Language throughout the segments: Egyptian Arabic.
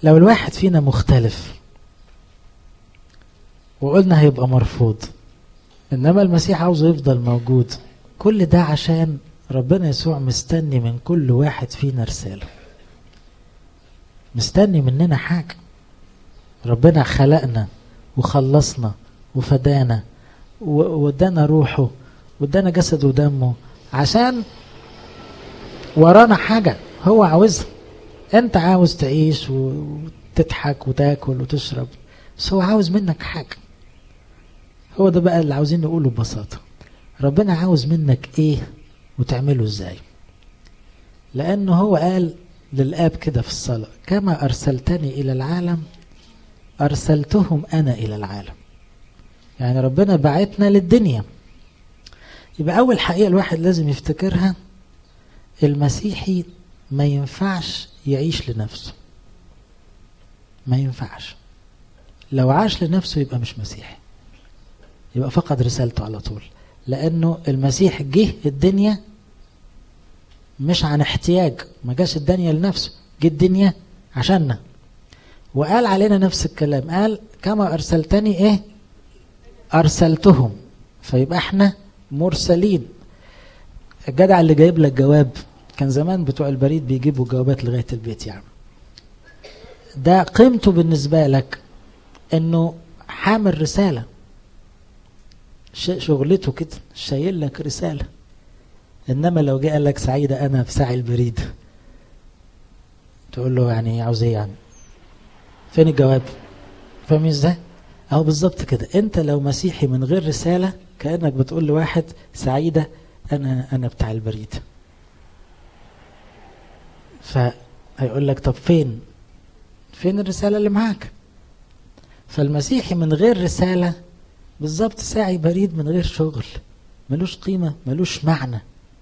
لو الواحد فينا مختلف وقلنا هيبقى مرفوض انما المسيح عاوزه يفضل موجود كل ده عشان ربنا يسوع مستني من كل واحد فينا رسالة مستني مننا حاجة ربنا خلقنا وخلصنا وفدانا وادانا روحه وادانا جسد ودمه عشان ورانا حاجة هو عاوزها انت عاوز تعيش وتضحك وتاكل وتشرب بس هو عاوز منك حاجة هو ده بقى اللي عاوزين نقوله ببساطة ربنا عاوز منك ايه وتعمله ازاي لانه هو قال للاب كده في الصلاة كما ارسلتني الى العالم ارسلتهم انا الى العالم يعني ربنا بعتنا للدنيا يبقى اول حقيقة الواحد لازم يفتكرها المسيحي ما ينفعش يعيش لنفسه ما ينفعش لو عاش لنفسه يبقى مش مسيحي يبقى فقد رسالته على طول لانه المسيح جه الدنيا مش عن احتياج ما جاش الدنيا لنفسه جه الدنيا عشاننا وقال علينا نفس الكلام قال كما ارسلتني ايه ارسلتهم فيبقى احنا مرسلين الجدع اللي جايب لك جواب كان زمان بتوع البريد بيجيبوا جوابات لغايه البيت يعني ده قيمته بالنسبه لك انه حامل رساله شغلته كده شايل لك رساله انما لو جه قال لك سعيده انا في ساعي البريد تقول له يعني عاوز ايه يعني فين الجواب فاهم ازاي اهو بالظبط كده انت لو مسيحي من غير رساله كانك بتقول لواحد سعيده انا انا بتاع البريد فهيقول لك طب فين فين الرساله اللي معاك فالمسيحي من غير رساله بالظبط ساعي بريد من غير شغل ملوش قيمه ملوش معنى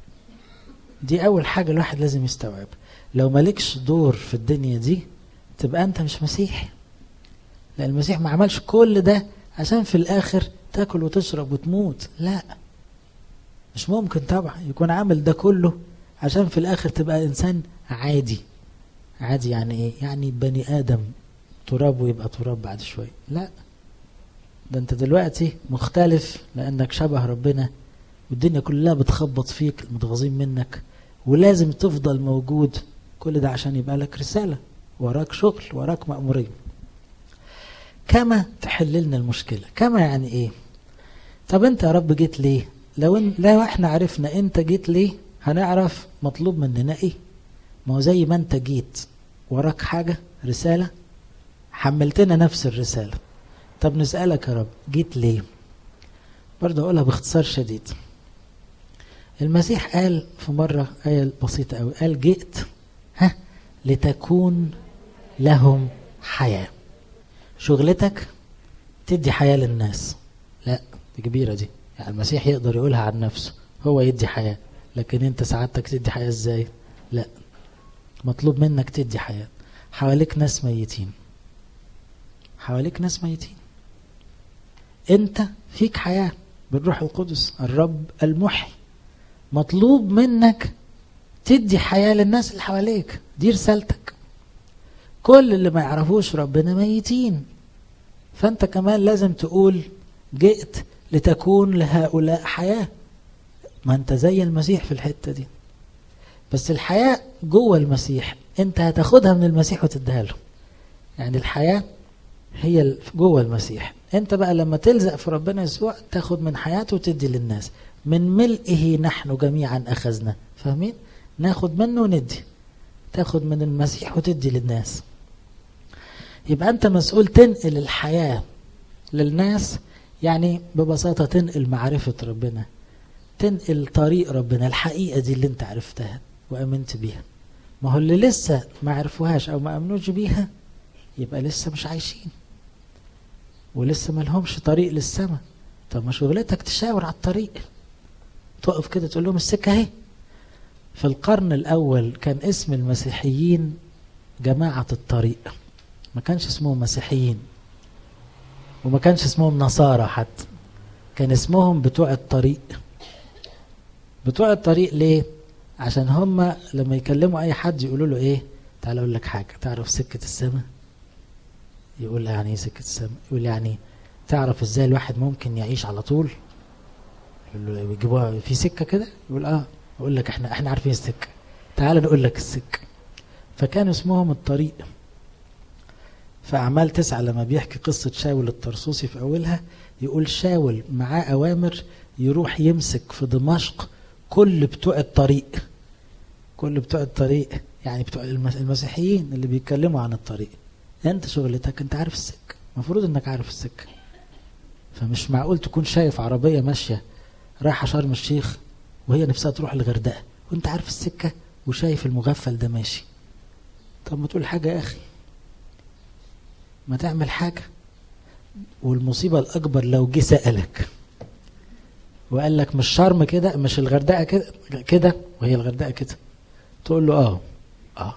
دي اول حاجه الواحد لازم يستوعب لو مالكش دور في الدنيا دي تبقى انت مش مسيحي لان المسيح ما عملش كل ده عشان في الاخر تاكل وتشرب وتموت لا مش ممكن طبعا يكون عامل ده كله عشان في الاخر تبقى انسان عادي عادي يعني ايه يعني بني ادم تراب ويبقى تراب بعد شويه لا ده انت دلوقتي مختلف لانك شبه ربنا والدنيا كلها بتخبط فيك متغاظين منك ولازم تفضل موجود كل ده عشان يبقى لك رساله وراك شغل وراك مأمورية كما تحل لنا المشكلة كما يعني ايه طب انت يا رب جيت ليه لو, إن لو احنا عرفنا انت جيت ليه هنعرف مطلوب مننا ايه ما هو زي ما انت جيت وراك حاجة رسالة حملتنا نفس الرسالة طب نسألك يا رب جيت ليه برضه أقولها باختصار شديد المسيح قال في مرة آية بسيطة أوي قال جئت ها لتكون لهم حياة شغلتك تدي حياة للناس لا دي كبيرة دي يعني المسيح يقدر يقولها عن نفسه هو يدي حياة لكن انت سعادتك تدي حياة ازاي لا مطلوب منك تدي حياة حواليك ناس ميتين حواليك ناس ميتين انت فيك حياة بالروح القدس الرب المحي مطلوب منك تدي حياة للناس اللي حواليك دي رسالتك كل اللي ما يعرفوش ربنا ميتين فانت كمان لازم تقول جئت لتكون لهؤلاء حياة ما انت زي المسيح في الحتة دي بس الحياة جوه المسيح انت هتاخدها من المسيح وتديها له يعني الحياة هي جوه المسيح انت بقى لما تلزق في ربنا يسوع تاخد من حياته وتدي للناس من ملئه نحن جميعا اخذنا فاهمين ناخد منه وندي تاخد من المسيح وتدي للناس يبقى انت مسؤول تنقل الحياة للناس يعني ببساطة تنقل معرفة ربنا تنقل طريق ربنا الحقيقة دي اللي انت عرفتها وامنت بيها ما هو اللي لسه ما عرفوهاش او ما امنوش بيها يبقى لسه مش عايشين ولسه ما لهمش طريق للسماء طب ما شغلتك تشاور على الطريق تقف كده تقول لهم السكة اهي في القرن الأول كان اسم المسيحيين جماعة الطريق ما كانش اسمهم مسيحيين وما كانش اسمهم نصارى حتى كان اسمهم بتوع الطريق بتوع الطريق ليه عشان هم لما يكلموا اي حد يقولوا له ايه تعال اقول لك حاجه تعرف سكه السماء يقول يعني ايه سكة السماء يقول يعني تعرف ازاي الواحد ممكن يعيش على طول يقول له يجيبوها في سكة كده يقول اه يقول لك احنا احنا عارفين السكة تعال نقول لك السكة فكان اسمهم الطريق فأعمال تسعة لما بيحكي قصة شاول الطرسوسي في أولها يقول شاول معاه أوامر يروح يمسك في دمشق كل بتوع الطريق كل بتوع الطريق يعني بتوع المسيحيين اللي بيتكلموا عن الطريق انت شغلتك انت عارف السكة المفروض انك عارف السكة فمش معقول تكون شايف عربية ماشية رايحة شرم الشيخ وهي نفسها تروح الغردقة وانت عارف السكة وشايف المغفل ده ماشي طب ما تقول حاجة يا أخي ما تعمل حاجة والمصيبة الأكبر لو جه سألك وقال لك مش شرم كده مش الغردقة كده كده وهي الغردقة كده تقول له اه اه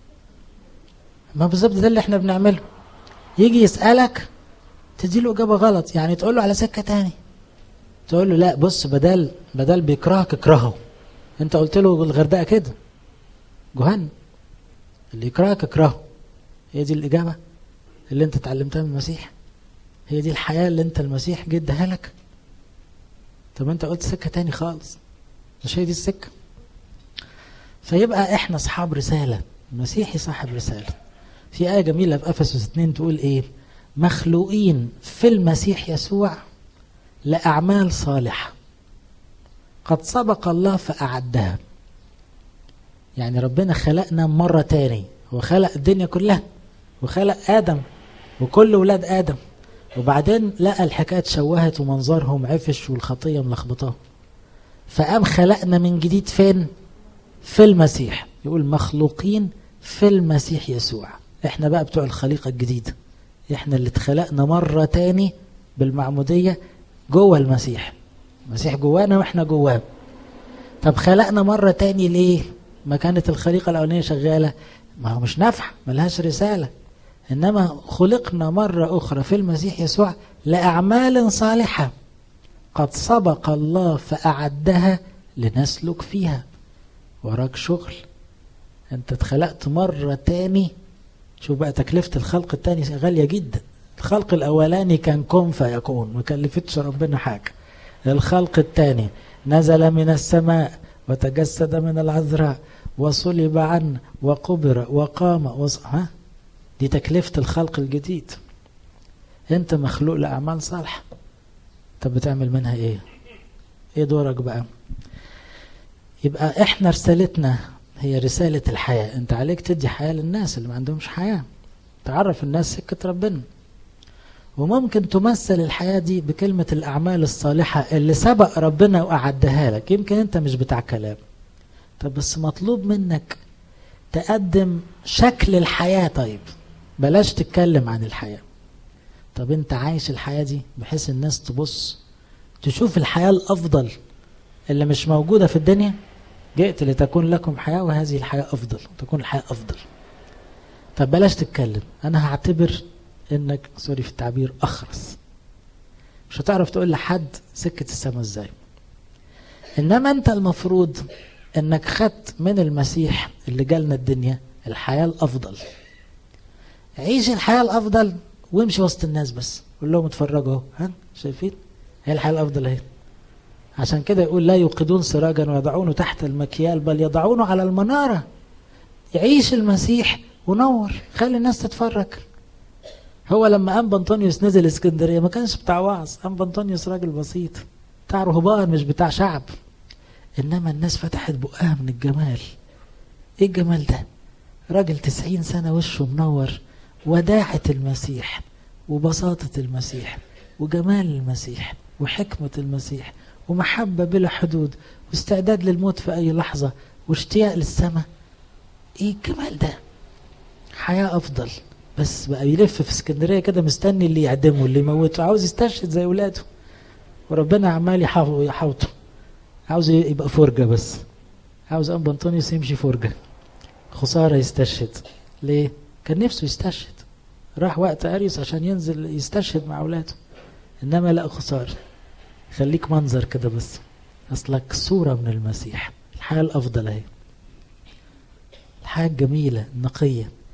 ما بالظبط ده اللي احنا بنعمله يجي يسألك تديله إجابة غلط يعني تقول له على سكة تاني تقول له لا بص بدل بدل بيكرهك اكرهه انت قلت له الغردقة كده جهنم اللي يكرهك اكرهه هي دي الإجابة اللي انت اتعلمتها من المسيح هي دي الحياة اللي انت المسيح جه اداها لك طب انت قلت سكة تاني خالص مش هي دي السكة فيبقى احنا اصحاب رسالة المسيحي صاحب رسالة في آية جميلة في أفسس 2 تقول ايه مخلوقين في المسيح يسوع لأعمال صالحة قد سبق الله فأعدها يعني ربنا خلقنا مرة تاني هو خلق الدنيا كلها وخلق آدم وكل ولاد آدم وبعدين لقى الحكاية اتشوهت ومنظرهم عفش والخطية ملخبطاه فقام خلقنا من جديد فين في المسيح يقول مخلوقين في المسيح يسوع احنا بقى بتوع الخليقة الجديدة احنا اللي اتخلقنا مرة تاني بالمعمودية جوه المسيح المسيح جوانا واحنا جواه طب خلقنا مرة تاني ليه ما كانت الخليقة الأولانية شغالة ما هو مش نافع ملهاش رسالة إنما خلقنا مرة أخرى في المسيح يسوع لأعمال صالحة قد سبق الله فأعدها لنسلك فيها وراك شغل أنت اتخلقت مرة تاني شوف بقى تكلفة الخلق التاني غالية جدا الخلق الأولاني كان كن فيكون ما كلفتش ربنا حاجة الخلق الثاني نزل من السماء وتجسد من العذراء وصلب عنا وقبر وقام وص... ها دي تكلفة الخلق الجديد انت مخلوق لأعمال صالحة طب بتعمل منها ايه ايه دورك بقى يبقى احنا رسالتنا هي رسالة الحياة انت عليك تدي حياة للناس اللي ما عندهمش حياة تعرف الناس سكة ربنا وممكن تمثل الحياة دي بكلمة الأعمال الصالحة اللي سبق ربنا وأعدها لك يمكن أنت مش بتاع كلام طب بس مطلوب منك تقدم شكل الحياة طيب بلاش تتكلم عن الحياة طب أنت عايش الحياة دي بحيث الناس تبص تشوف الحياة الأفضل اللي مش موجودة في الدنيا جئت لتكون لكم حياة وهذه الحياة أفضل تكون الحياة أفضل طب بلاش تتكلم أنا هعتبر انك سوري في التعبير اخرس مش هتعرف تقول لحد سكة السما ازاي انما انت المفروض انك خدت من المسيح اللي جالنا الدنيا الحياة الافضل عيش الحياة الافضل وامشي وسط الناس بس قول لهم اتفرجوا ها شايفين هي الحياة الافضل اهي عشان كده يقول لا يوقدون سراجا ويضعونه تحت المكيال بل يضعونه على المنارة يعيش المسيح ونور خلي الناس تتفرج هو لما أنبا أنطونيوس نزل اسكندرية ما كانش بتاع وعظ أنبا أنطونيوس راجل بسيط بتاع رهبان مش بتاع شعب إنما الناس فتحت بقها من الجمال إيه الجمال ده راجل تسعين سنة وشه منور وداعة المسيح وبساطة المسيح وجمال المسيح وحكمة المسيح ومحبة بلا حدود واستعداد للموت في أي لحظة واشتياق للسماء إيه الجمال ده حياة أفضل بس بقى يلف في اسكندريه كده مستني اللي يعدمه اللي يموته عاوز يستشهد زي ولاده وربنا عمال يحوطه عاوز يبقى فرجه بس عاوز ابو انطونيوس يمشي فرجه خساره يستشهد ليه كان نفسه يستشهد راح وقت اريوس عشان ينزل يستشهد مع اولاده انما لا خساره خليك منظر كده بس اصلك صوره من المسيح الحياه الافضل اهي الحياه الجميله النقيه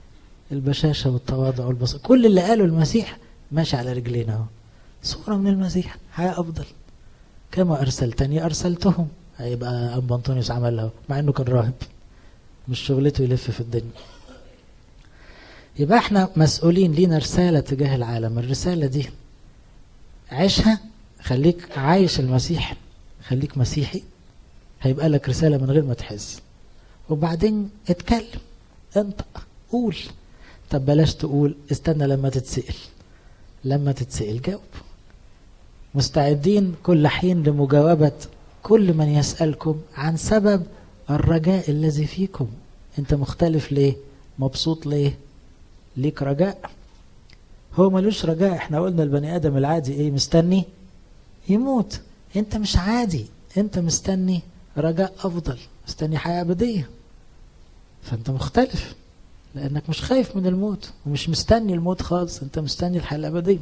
البشاشة والتواضع والبساطة كل اللي قاله المسيح ماشي على رجلينا اهو صورة من المسيح حياة أفضل كما أرسلتني أرسلتهم هيبقى أبو أنطونيوس عملها مع إنه كان راهب مش شغلته يلف في الدنيا يبقى احنا مسؤولين لينا رسالة تجاه العالم الرسالة دي عيشها خليك عايش المسيح خليك مسيحي هيبقى لك رسالة من غير ما تحس وبعدين اتكلم انطق قول طب بلاش تقول استنى لما تتسأل لما تتسأل جاوب مستعدين كل حين لمجاوبة كل من يسألكم عن سبب الرجاء الذي فيكم انت مختلف ليه مبسوط ليه ليك رجاء هو ملوش رجاء احنا قلنا البني ادم العادي ايه مستني يموت انت مش عادي انت مستني رجاء افضل مستني حياة ابدية فانت مختلف لانك مش خايف من الموت ومش مستني الموت خالص انت مستني الحياة الابدية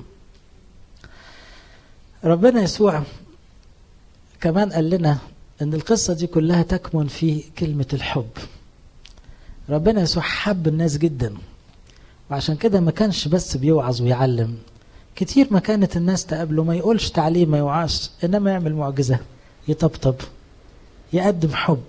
ربنا يسوع كمان قال لنا ان القصة دي كلها تكمن في كلمة الحب ربنا يسوع حب الناس جدا وعشان كده ما كانش بس بيوعظ ويعلم كتير ما كانت الناس تقابله ما يقولش تعليم ما يوعظش انما يعمل معجزة يطبطب يقدم حب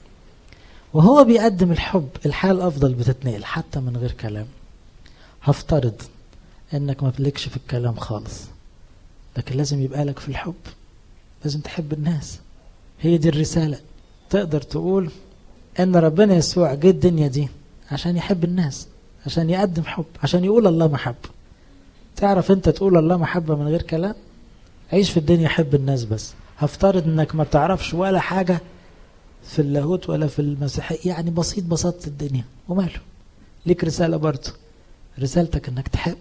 وهو بيقدم الحب الحياة الأفضل بتتنقل حتى من غير كلام هفترض انك ما بلكش في الكلام خالص لكن لازم يبقى لك في الحب لازم تحب الناس هي دي الرسالة تقدر تقول ان ربنا يسوع جه الدنيا دي عشان يحب الناس عشان يقدم حب عشان يقول الله محب تعرف انت تقول الله محبة من غير كلام عيش في الدنيا حب الناس بس هفترض انك ما بتعرفش ولا حاجة في اللاهوت ولا في المسيحية يعني بسيط بساطة الدنيا وماله ليك رسالة برضه رسالتك انك تحب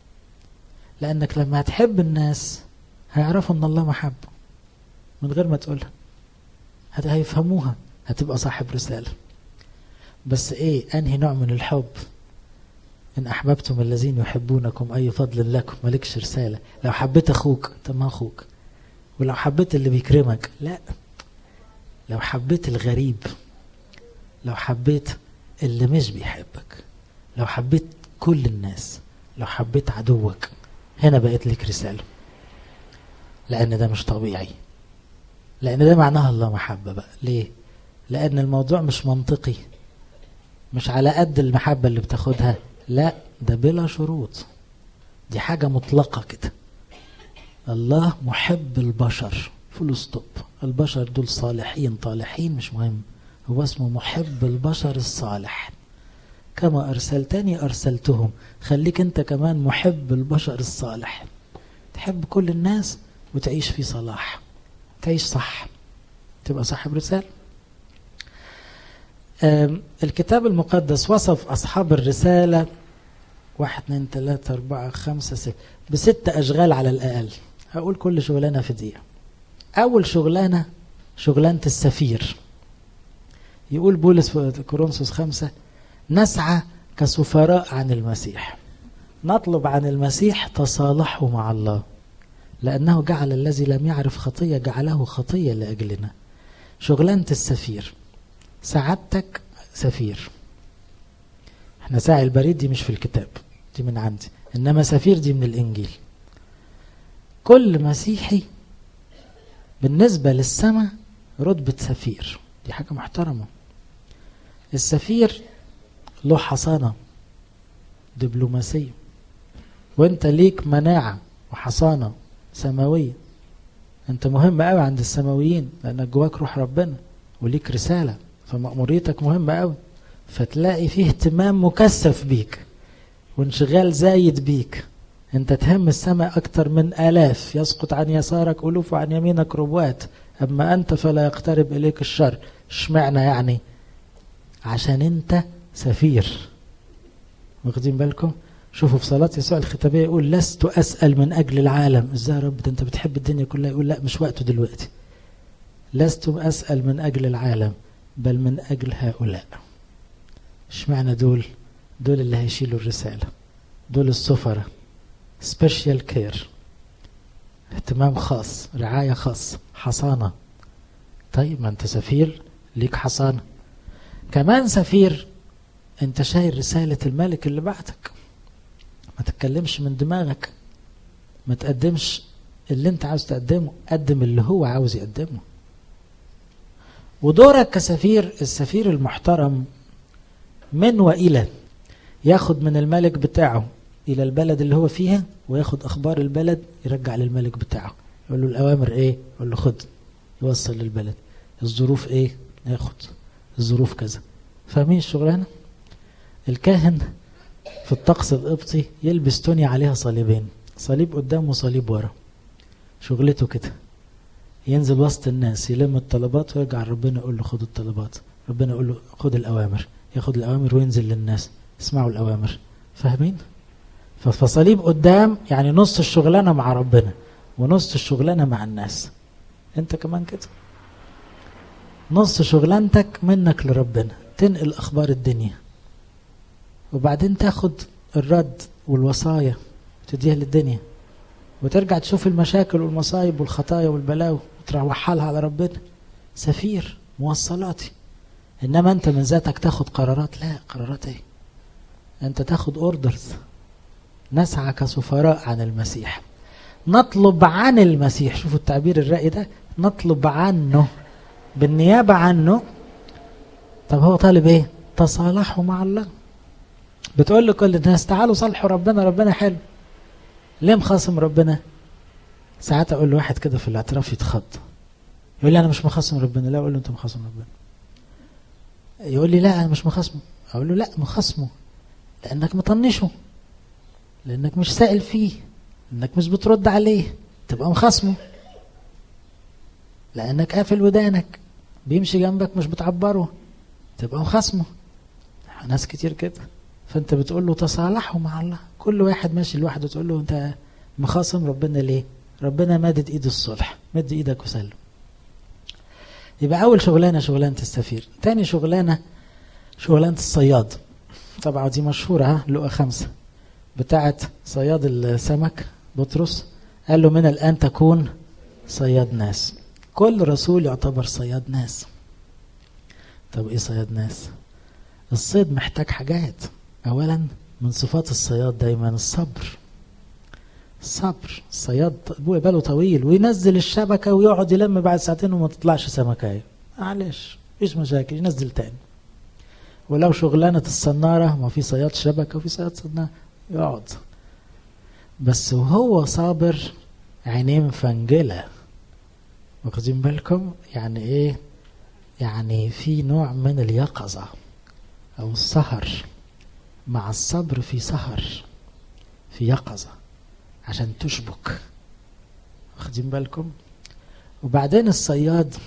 لانك لما هتحب الناس هيعرفوا ان الله محبة من غير ما تقولها هيفهموها هتبقى صاحب رسالة بس ايه انهي نوع من الحب ان احببتم الذين يحبونكم اي فضل لكم مالكش رسالة لو حبيت اخوك طب ما اخوك ولو حبيت اللي بيكرمك لا لو حبيت الغريب لو حبيت اللي مش بيحبك لو حبيت كل الناس لو حبيت عدوك هنا بقت لك رسالة لأن ده مش طبيعي لأن ده معناها الله محبة بقى ليه لأن الموضوع مش منطقي مش على قد المحبة اللي بتاخدها لا ده بلا شروط دي حاجة مطلقة كده الله محب البشر فول ستوب البشر دول صالحين طالحين مش مهم هو اسمه محب البشر الصالح كما أرسلتني أرسلتهم خليك أنت كمان محب البشر الصالح تحب كل الناس وتعيش في صلاح تعيش صح تبقى صاحب رسالة الكتاب المقدس وصف أصحاب الرسالة واحد اثنين ثلاثة أربعة خمسة ستة بست أشغال على الأقل هقول كل شغلانة في دقيقة أول شغلانة شغلانة السفير يقول بولس في كورنثوس خمسة نسعى كسفراء عن المسيح نطلب عن المسيح تصالحه مع الله لأنه جعل الذي لم يعرف خطية جعله خطية لأجلنا شغلانة السفير سعادتك سفير احنا ساعي البريد دي مش في الكتاب دي من عندي انما سفير دي من الانجيل كل مسيحي بالنسبة للسماء رتبة سفير دي حاجة محترمة السفير له حصانة دبلوماسية وانت ليك مناعة وحصانة سماوية انت مهم قوي عند السماويين لانك جواك روح ربنا وليك رسالة فمأموريتك مهمة قوي فتلاقي فيه اهتمام مكثف بيك وانشغال زايد بيك انت تهم السماء اكتر من الاف يسقط عن يسارك الوف وعن يمينك ربوات اما انت فلا يقترب اليك الشر اشمعنى يعني عشان انت سفير واخدين بالكم شوفوا في صلاة يسوع الختامية يقول لست أسأل من أجل العالم إزاي يا رب ده أنت بتحب الدنيا كلها يقول لا مش وقته دلوقتي لست أسأل من أجل العالم بل من أجل هؤلاء اشمعنى دول دول اللي هيشيلوا الرسالة دول السفرة سبيشال كير اهتمام خاص رعاية خاصة حصانة طيب ما انت سفير ليك حصانة كمان سفير انت شايل رسالة الملك اللي بعتك ما تتكلمش من دماغك ما تقدمش اللي انت عاوز تقدمه قدم اللي هو عاوز يقدمه ودورك كسفير السفير المحترم من وإلى ياخد من الملك بتاعه إلى البلد اللي هو فيها وياخد أخبار البلد يرجع للملك بتاعه يقول له الأوامر إيه يقول له خد يوصل للبلد الظروف إيه ياخد الظروف كذا فاهمين الشغلانة الكاهن في الطقس القبطي يلبس تونيا عليها صليبين صليب قدام وصليب ورا شغلته كده ينزل وسط الناس يلم الطلبات ويرجع ربنا يقول له خد الطلبات ربنا يقول له خد الأوامر ياخد الأوامر وينزل للناس اسمعوا الأوامر فاهمين فصليب قدام يعني نص الشغلانة مع ربنا ونص الشغلانة مع الناس انت كمان كده نص شغلانتك منك لربنا تنقل أخبار الدنيا وبعدين تاخد الرد والوصايا وتديها للدنيا وترجع تشوف المشاكل والمصايب والخطايا والبلاوي وتروحها لها على ربنا سفير موصلاتي انما انت من ذاتك تاخد قرارات لا قرارات ايه انت تاخد اوردرز نسعى كسفراء عن المسيح نطلب عن المسيح شوفوا التعبير الرأي ده نطلب عنه بالنيابة عنه طب هو طالب ايه تصالحوا مع الله بتقول لكل الناس تعالوا صالحوا ربنا ربنا حلو ليه مخاصم ربنا ساعات اقول لواحد كده في الاعتراف يتخض يقول لي انا مش مخاصم ربنا لا اقول له انت مخاصم ربنا يقول لي لا انا مش مخاصمه اقول له لا مخاصمه لانك مطنشه لانك مش سائل فيه لانك مش بترد عليه تبقى مخاصمه لانك قافل ودانك بيمشي جنبك مش بتعبره تبقى مخاصمه ناس كتير كده فانت بتقول له تصالحوا مع الله كل واحد ماشي لوحده تقول له انت مخاصم ربنا ليه ربنا مادد ايد الصلح مد ايدك وسلم يبقى اول شغلانه شغلانه السفير تاني شغلانه شغلانه الصياد طبعا دي مشهوره ها لقى خمسه بتاعت صياد السمك بطرس قال له من الان تكون صياد ناس كل رسول يعتبر صياد ناس طب ايه صياد ناس الصيد محتاج حاجات اولا من صفات الصياد دايما الصبر الصبر الصياد باله طويل وينزل الشبكه ويقعد يلم بعد ساعتين وما تطلعش سمكه معلش مفيش مشاكل ينزل تاني ولو شغلانه الصناره ما في صياد شبكه وفي صياد صناره يقعد بس وهو صابر عينيه مفنجله واخدين بالكم يعني ايه يعني في نوع من اليقظه او السهر مع الصبر في سهر في يقظة عشان تشبك واخدين بالكم وبعدين الصياد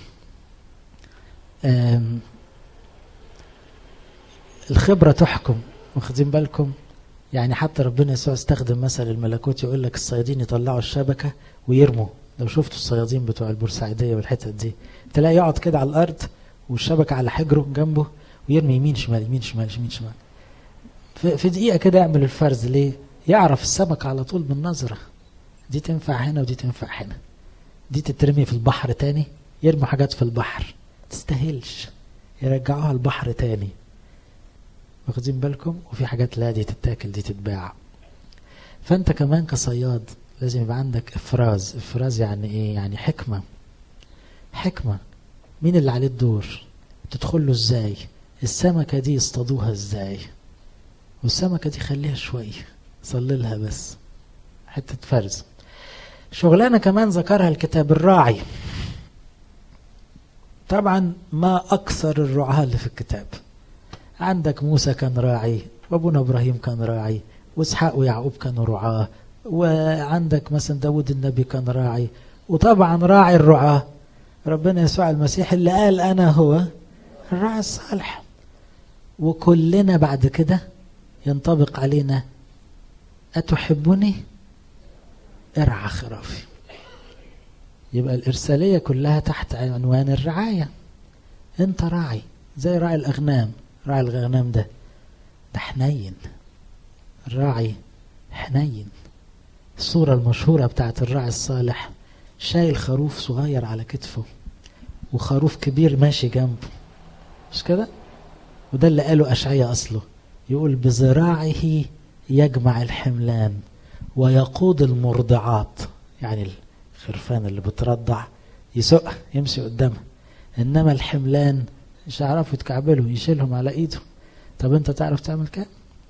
الخبرة تحكم واخدين بالكم يعني حتى ربنا يسوع استخدم مثل الملكوت يقول لك الصيادين يطلعوا الشبكة ويرموا لو شفتوا الصيادين بتوع البورسعيدية والحتت دي تلاقي يقعد كده على الأرض والشبكة على حجره جنبه ويرمي يمين شمال يمين شمال يمين شمال في دقيقة كده يعمل الفرز ليه يعرف السمك على طول بالنظرة دي تنفع هنا ودي تنفع هنا دي تترمي في البحر تاني يرموا حاجات في البحر تستاهلش يرجعوها البحر تاني واخدين بالكم وفي حاجات لا دي تتاكل دي تتباع فانت كمان كصياد لازم يبقى عندك افراز افراز يعني ايه يعني حكمة حكمة مين اللي عليه الدور تدخل له ازاي السمكة دي يصطادوها ازاي والسمكة دي خليها شوية صلي لها بس حتة فرز شغلانة كمان ذكرها الكتاب الراعي طبعا ما أكثر الرعاة اللي في الكتاب عندك موسى كان راعي وابونا إبراهيم كان راعي وإسحاق ويعقوب كانوا رعاة وعندك مثلا داود النبي كان راعي وطبعا راعي الرعاة ربنا يسوع المسيح اللي قال أنا هو الراعي الصالح وكلنا بعد كده ينطبق علينا أتحبني ارعى خرافي يبقى الإرسالية كلها تحت عنوان الرعاية أنت راعي زي راعي الأغنام راعي الأغنام ده ده حنين الراعي حنين الصورة المشهورة بتاعت الراعي الصالح شايل خروف صغير على كتفه وخروف كبير ماشي جنبه مش كده وده اللي قاله أشعية أصله يقول بذراعه يجمع الحملان ويقود المرضعات يعني الخرفان اللي بترضع يسق يمشي قدامها انما الحملان مش هيعرفوا يتكعبلوا يشيلهم على ايده طب انت تعرف تعمل كده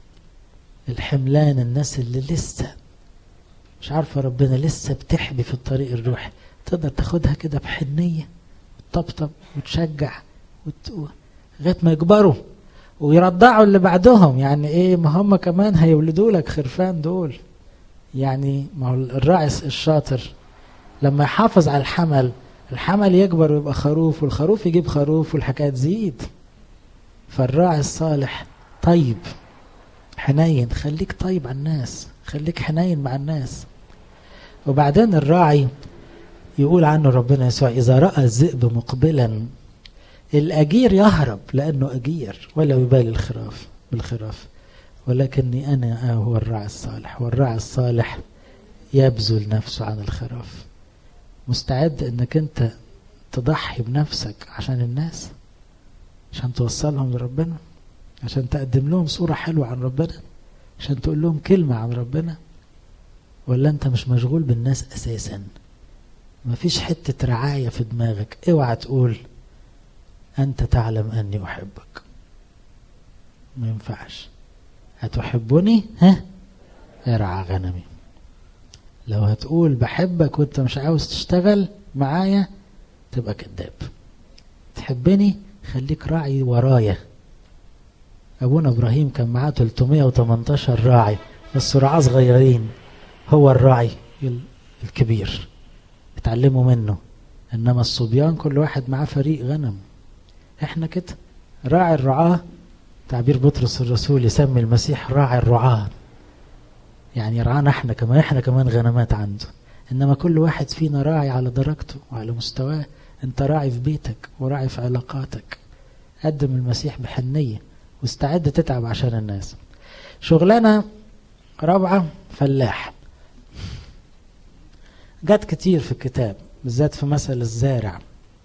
الحملان الناس اللي لسه مش عارفه ربنا لسه بتحبي في الطريق الروحي تقدر تاخدها كده بحنيه وتطبطب وتشجع وت... لغايه ما يكبروا ويرضعوا اللي بعدهم يعني ايه ما هم كمان هيولدوا لك خرفان دول يعني ما هو الراعي الشاطر لما يحافظ على الحمل الحمل يكبر ويبقى خروف والخروف يجيب خروف والحكايه تزيد فالراعي الصالح طيب حنين خليك طيب على الناس خليك حنين مع الناس وبعدين الراعي يقول عنه ربنا يسوع إذا رأى الذئب مقبلا الأجير يهرب لأنه أجير ولا يبالي الخراف بالخراف ولكني أنا هو الراعي الصالح والراعي الصالح يبذل نفسه عن الخراف مستعد أنك أنت تضحي بنفسك عشان الناس عشان توصلهم لربنا عشان تقدم لهم صورة حلوة عن ربنا عشان تقول لهم كلمة عن ربنا ولا أنت مش مشغول بالناس أساسا مفيش حتة رعاية في دماغك اوعى تقول أنت تعلم أني أحبك ما ينفعش هتحبني ها ارعى غنمي لو هتقول بحبك وانت مش عاوز تشتغل معايا تبقى كذاب تحبني خليك راعي ورايا ابونا ابراهيم كان معاه 318 راعي بس رعاه صغيرين هو الراعي الكبير اتعلموا منه انما الصبيان كل واحد معاه فريق غنم احنا كده راعي الرعاه تعبير بطرس الرسول يسمي المسيح راعي الرعاه يعني رعانا احنا كمان احنا كمان غنمات عنده انما كل واحد فينا راعي على درجته وعلى مستواه انت راعي في بيتك وراعي في علاقاتك قدم المسيح بحنيه واستعد تتعب عشان الناس شغلانه رابعه فلاح جت كتير في الكتاب بالذات في مثل الزارع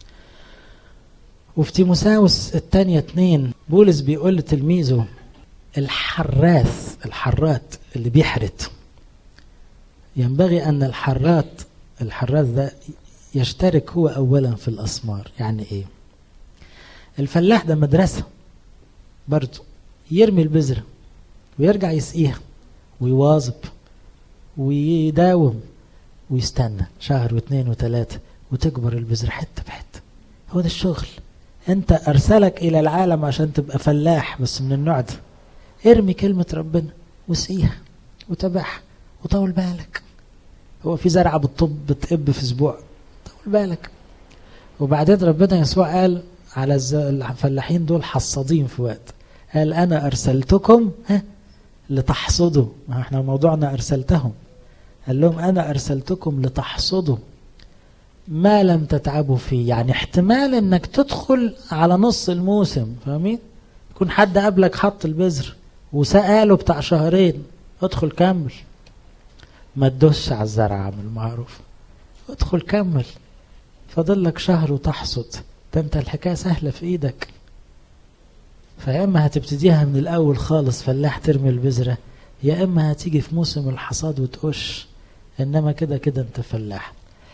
وفي تيموساوس الثانية اتنين بولس بيقول لتلميذه الحراث الحرات اللي بيحرت ينبغي أن الحرات الحراث ده يشترك هو أولا في الأسمار يعني إيه الفلاح ده مدرسة برضه يرمي البذرة ويرجع يسقيها ويواظب ويداوم ويستنى شهر واثنين وثلاثة وتكبر البذرة حتة بحتة هو ده الشغل انت ارسلك الى العالم عشان تبقى فلاح بس من النوع ده ارمي كلمة ربنا وسقيها وتابعها وطول بالك هو في زرعة بتطب بتقب في اسبوع طول بالك وبعدين ربنا يسوع قال على الفلاحين دول حصادين في وقت قال انا ارسلتكم ها لتحصدوا ما احنا موضوعنا ارسلتهم قال لهم انا ارسلتكم لتحصدوا ما لم تتعبوا فيه يعني احتمال انك تدخل على نص الموسم فاهمين يكون حد قبلك حط البذر وسقاله بتاع شهرين ادخل كمل ما تدوسش على الزرع من المعروف ادخل كمل فاضل لك شهر وتحصد ده انت الحكايه سهله في ايدك فيا اما هتبتديها من الاول خالص فلاح ترمي البذره يا اما هتيجي في موسم الحصاد وتقش انما كده كده انت فلاح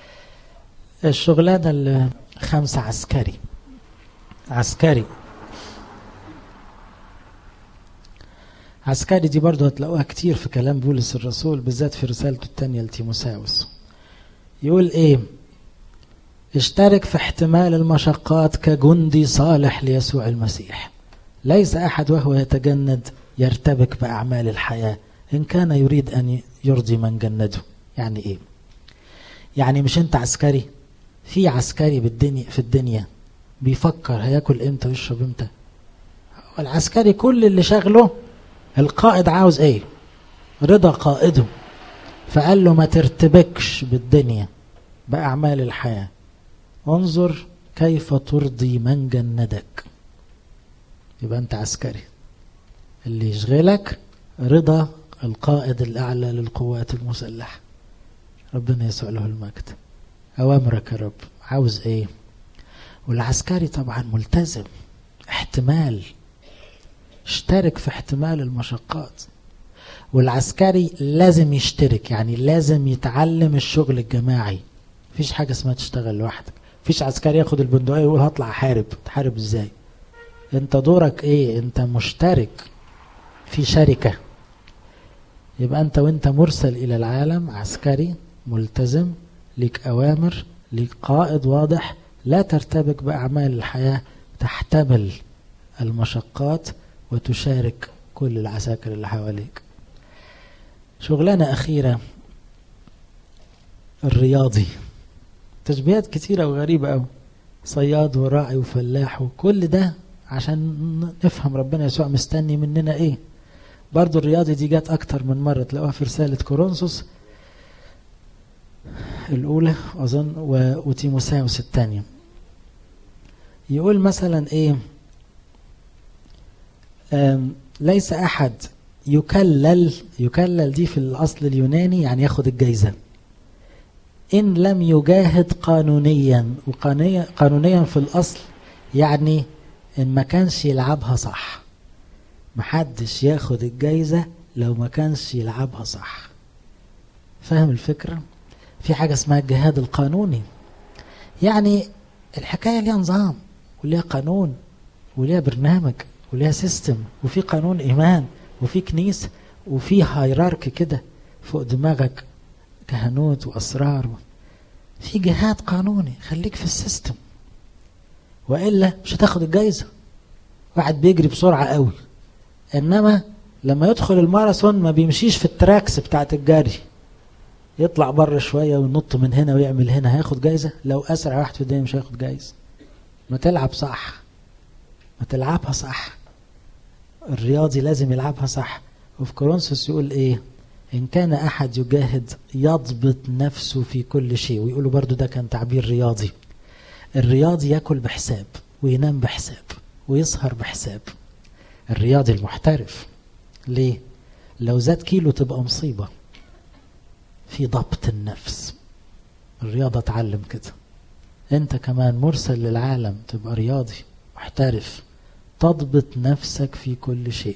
الشغلانة الخامسة عسكري عسكري عسكري دي برضو هتلاقوها كتير في كلام بولس الرسول بالذات في رسالته الثانية لتيموساوس يقول ايه اشترك في احتمال المشقات كجندي صالح ليسوع المسيح ليس احد وهو يتجند يرتبك باعمال الحياه ان كان يريد ان يرضي من جنده يعني ايه يعني مش انت عسكري في عسكري بالدنيا في الدنيا بيفكر هياكل امتى ويشرب امتى العسكري كل اللي شغله القائد عاوز ايه رضا قائده فقال له ما ترتبكش بالدنيا بأعمال الحياة انظر كيف ترضي من جندك يبقى انت عسكري اللي يشغلك رضا القائد الأعلى للقوات المسلحة ربنا يسوع له المجد أوامرك يا رب عاوز إيه والعسكري طبعا ملتزم احتمال اشترك في احتمال المشقات والعسكري لازم يشترك يعني لازم يتعلم الشغل الجماعي مفيش حاجة اسمها تشتغل لوحدك مفيش عسكري ياخد البندقية ويقول هطلع احارب تحارب ازاي انت دورك ايه انت مشترك في شركة يبقى انت وانت مرسل الى العالم عسكري ملتزم ليك اوامر ليك قائد واضح لا ترتبك باعمال الحياة تحتمل المشقات وتشارك كل العساكر اللي حواليك شغلانة أخيرة الرياضي تشبيهات كتيرة وغريبة أوي صياد وراعي وفلاح وكل ده عشان نفهم ربنا يسوع مستني مننا ايه برضو الرياضي دي جت اكتر من مرة تلاقوها في رسالة كورنثوس الاولى اظن وتيموساوس الثانية يقول مثلا ايه ليس احد يكلل يكلل دي في الاصل اليوناني يعني ياخد الجايزة ان لم يجاهد قانونيا وقانونيا قانونيا في الاصل يعني ان ما كانش يلعبها صح محدش ياخد الجايزة لو ما كانش يلعبها صح فاهم الفكرة في حاجة اسمها الجهاد القانوني يعني الحكاية ليها نظام وليها قانون وليها برنامج وليها سيستم وفي قانون ايمان وفي كنيسة وفي هايراركي كده فوق دماغك كهنوت واسرار في جهاد قانوني خليك في السيستم والا مش هتاخد الجايزه واحد بيجري بسرعه قوي انما لما يدخل الماراثون ما بيمشيش في التراكس بتاعت الجري يطلع بره شويه وينط من هنا ويعمل هنا هياخد جايزه لو اسرع واحد في الدنيا مش هياخد جايزه ما تلعب صح ما تلعبها صح الرياضي لازم يلعبها صح وفي كورنثوس يقول ايه ان كان احد يجاهد يضبط نفسه في كل شيء ويقولوا برضو ده كان تعبير رياضي الرياضي ياكل بحساب وينام بحساب ويسهر بحساب الرياضي المحترف ليه لو زاد كيلو تبقى مصيبة في ضبط النفس الرياضة اتعلم كده انت كمان مرسل للعالم تبقى رياضي محترف تضبط نفسك في كل شيء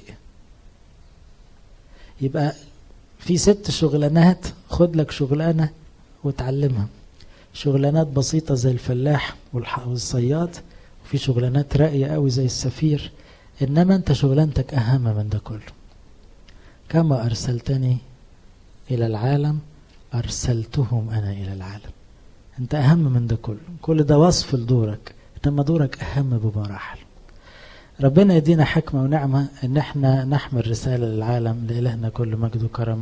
يبقى في ست شغلانات خد لك شغلانة وتعلمها شغلانات بسيطة زي الفلاح والصياد وفي شغلانات راقية قوي زي السفير إنما أنت شغلانتك أهم من ده كله كما أرسلتني إلى العالم أرسلتهم أنا إلى العالم أنت أهم من ده كله كل ده وصف لدورك إنما دورك أهم بمراحل ربنا يدينا حكمة ونعمة إن احنا نحمل رسالة للعالم لإلهنا كل مجد وكرم